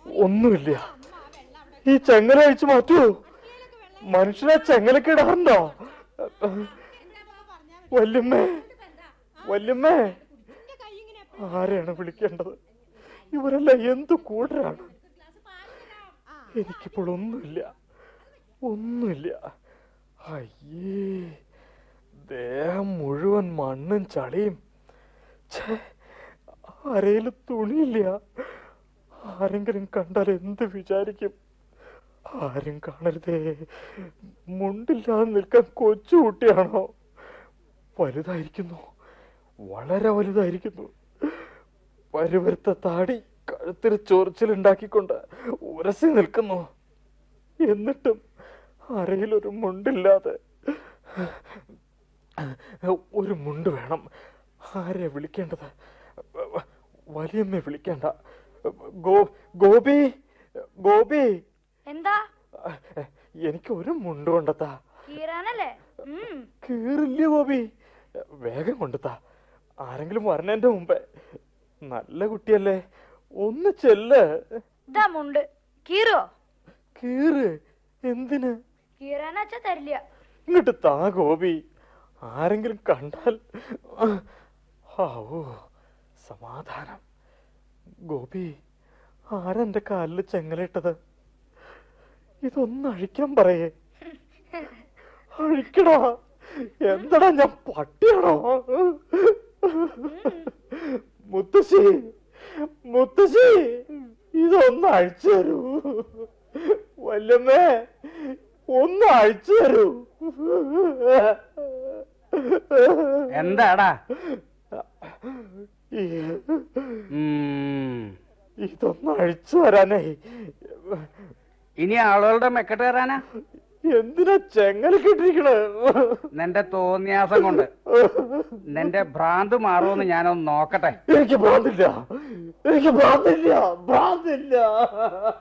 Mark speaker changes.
Speaker 1: ഒന്നുമില്ല ഈ ചെങ്ങല അഴിച്ചു മാറ്റൂ മനുഷ്യനെ ചെങ്ങലക്കിടാറുണ്ടോ വല്യമ്മേ വല്യമ്മേ ആരെയാണ് വിളിക്കേണ്ടത് ഇവരെല്ലാം എന്ത് കൂടരാണ് എനിക്കിപ്പോൾ ഒന്നുമില്ല ഒന്നുമില്ല അയ്യേ ദേഹം മുഴുവൻ മണ്ണും ചളിയും ഛേ അരയിൽ തുണിയില്ല ആരെങ്കിലും കണ്ടാൽ എന്ത് വിചാരിക്കും ആരും കാണരുതേ മുണ്ടില്ലാതെ നിൽക്കാൻ കൊച്ചു കുട്ടിയാണോ വലുതായിരിക്കുന്നു വളരെ വലുതായിരിക്കുന്നു പരുവരുത്ത താടി കഴുത്തിൽ ചൊറിച്ചിലുണ്ടാക്കിക്കൊണ്ട് ഉരസി നിൽക്കുന്നു എന്നിട്ടും അരയിൽ ഒരു മുണ്ടില്ലാതെ ഒരു മുണ്ട് വേണം ആരെ വിളിക്കേണ്ടത് വലിയമ്മ വിളിക്കേണ്ട ഗോ ഗോപി ഗോപി
Speaker 2: എന്താ
Speaker 1: എനിക്ക് ഒരു മുണ്ട് കൊണ്ടെത്താ
Speaker 2: കീറാനല്ലേ ഉം
Speaker 1: കീറില്ല ഗോപി വേഗം കൊണ്ടെത്താ ആരെങ്കിലും വരണേന്റെ മുമ്പേ നല്ല കുട്ടിയല്ലേ ഒന്ന് ചെല്ല്
Speaker 2: ഇതാ മുണ്ട് കീറോ
Speaker 1: കീറ് എന്തിന്
Speaker 2: കീറാനച്ച തരില്ല
Speaker 1: ഇങ്ങോട്ട് താ ഗോപി ആരെങ്കിലും കണ്ടാൽ ആവോ സമാധാനം ഗോപി ആരെന്റെ കാലിൽ ചെങ്ങലിട്ടത് ഇതൊന്ന് അഴിക്കാൻ പറയേ അഴിക്കടാ എന്തടാ ഞാൻ പട്ടിയാണോ മുത്തശ്ശി മുത്തശ്ശി ഇതൊന്ന് അഴിച്ചു തരൂ വല്യമ്മേ ഒന്ന് അഴിച്ചു തരൂ
Speaker 3: എന്താടാ
Speaker 1: ഈ
Speaker 3: ഉം.
Speaker 1: ഇതൊന്ന് അഴിച്ചു തരാനേ
Speaker 3: ഇനി ആളുകളുടെ മെക്കെട്ട് കയറാനാ
Speaker 1: എന്തിനാ ചെങ്ങല കിട്ടിരിക്കണേ
Speaker 3: നിന്റെ തോന്നിയാസം കൊണ്ട് നിന്റെ ഭ്രാന്ത് മാറുമെന്ന് ഞാനൊന്ന് നോക്കട്ടെ
Speaker 1: എനിക്ക് ഭ്രാന്തില്ല എനിക്ക് ഭ്രാന്തില്ല ഭ്രാന്തില്ല